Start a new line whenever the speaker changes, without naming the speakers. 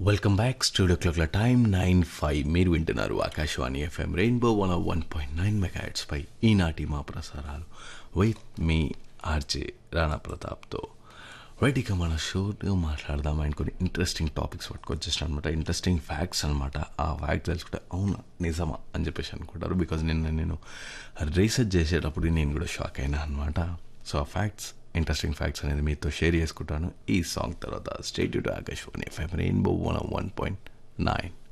welcome back studio క్లాక్ల time nine five మీరు వింటున్నారు Akashvani FM rainbow one one point nine megahertz పై ఈనాటి మా ప్రసారాలు విత్ మీ ఆర్జే రాణా ప్రతాప్తో రైట్ ఇక మన షోలో మాట్లాడదాం అండ్ కొన్ని ఇంట్రెస్టింగ్ టాపిక్స్ పట్టుకొచ్చేసిన అనమాట ఇంట్రెస్టింగ్ ఫ్యాక్ట్స్ అనమాట ఆ ఫ్యాక్ట్ తెలుసుకుంటే అవునా నిజమా అని చెప్పేసి అనుకుంటారు బికాజ్ నిన్న నేను రీసెర్చ్ చేసేటప్పుడు నేను కూడా షాక్ అయినా అనమాట సో ఆ ఫ్యాక్ట్స్ ఇంట్రెస్టింగ్ ఫ్యాక్ట్స్ అనేది మీతో షేర్ చేసుకుంటాను ఈ సాంగ్ తర్వాత state to Akashvani FM rainbow one one point nine